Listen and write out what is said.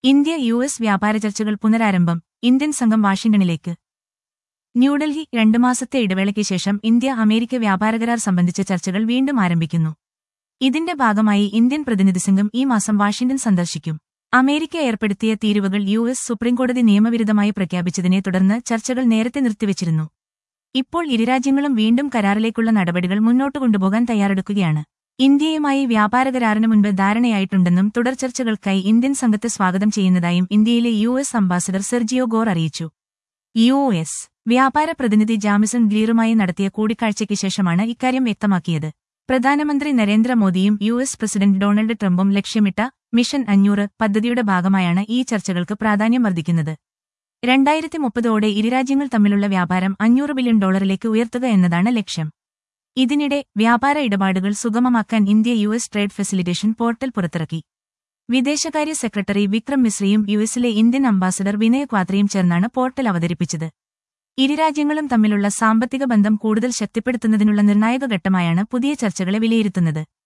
India U S വ്യാപാര ചർച്ചകൾ പുനരാരംഭം Indian സംഘം വാഷിംഗ്ടണിലേക്ക് ന്യൂഡൽഹി രണ്ടു മാസത്തെ ഇടവേളയ്ക്ക് ശേഷം ഇന്ത്യ അമേരിക്ക വ്യാപാര കരാർ സംബന്ധിച്ച ചർച്ചകൾ വീണ്ടും ആരംഭിക്കുന്നു ഇതിന്റെ ഭാഗമായി ഇന്ത്യൻ പ്രതിനിധി സംഘം ഈ മാസം വാഷിംഗ്ടൺ സന്ദർശിക്കും അമേരിക്ക ഏർപ്പെടുത്തിയ തീരുവകൾ യു എസ് സുപ്രീംകോടതി നിയമവിരുദ്ധമായി പ്രഖ്യാപിച്ചതിനെ തുടർന്ന് ചർച്ചകൾ നേരത്തെ നിർത്തിവച്ചിരുന്നു ഇപ്പോൾ ഇരുരാജ്യങ്ങളും വീണ്ടും കരാറിലേക്കുള്ള നടപടികൾ മുന്നോട്ട് കൊണ്ടുപോകാൻ തയ്യാറെടുക്കുകയാണ് ഇന്ത്യയുമായി വ്യാപാര കരാറിന് മുൻപ് ധാരണയായിട്ടുണ്ടെന്നും തുടർ ചർച്ചകൾക്കായി ഇന്ത്യൻ സംഘത്തെ സ്വാഗതം ചെയ്യുന്നതായും ഇന്ത്യയിലെ U S ambassador Sergio Gor അറിയിച്ചു യു എസ് വ്യാപാര പ്രതിനിധി ജാമിസൺ ഗ്ലീറുമായി നടത്തിയ കൂടിക്കാഴ്ചയ്ക്ക് ശേഷമാണ് ഇക്കാര്യം വ്യക്തമാക്കിയത് പ്രധാനമന്ത്രി നരേന്ദ്രമോദിയും യു എസ് പ്രസിഡന്റ് ഡൊണാൾഡ് ട്രംപും ലക്ഷ്യമിട്ട മിഷൻ അഞ്ഞൂറ് പദ്ധതിയുടെ ഭാഗമായാണ് ഈ ചർച്ചകൾക്ക് പ്രാധാന്യം വർദ്ധിക്കുന്നത് രണ്ടായിരത്തി മുപ്പതോടെ ഇരുരാജ്യങ്ങൾ തമ്മിലുള്ള വ്യാപാരം അഞ്ഞൂറ് ബില്യൺ ഡോളറിലേക്ക് ഉയർത്തുക എന്നതാണ് ലക്ഷ്യം ഇതിനിടെ വ്യാപാര ഇടപാടുകൾ സുഗമമാക്കാൻ India U S trade facilitation portal പുറത്തിറക്കി വിദേശകാര്യ സെക്രട്ടറി വിക്രം മിശ്രയും യു എസിലെ ഇന്ത്യൻ അംബാസഡർ വിനയ് ക്വാത്രയും ചേർന്നാണ് പോർട്ടൽ അവതരിപ്പിച്ചത് ഇരുരാജ്യങ്ങളും തമ്മിലുള്ള സാമ്പത്തിക ബന്ധം കൂടുതൽ ശക്തിപ്പെടുത്തുന്നതിനുള്ള നിർണായക ഘട്ടമായാണ് പുതിയ ചർച്ചകളെ വിലയിരുത്തുന്നത്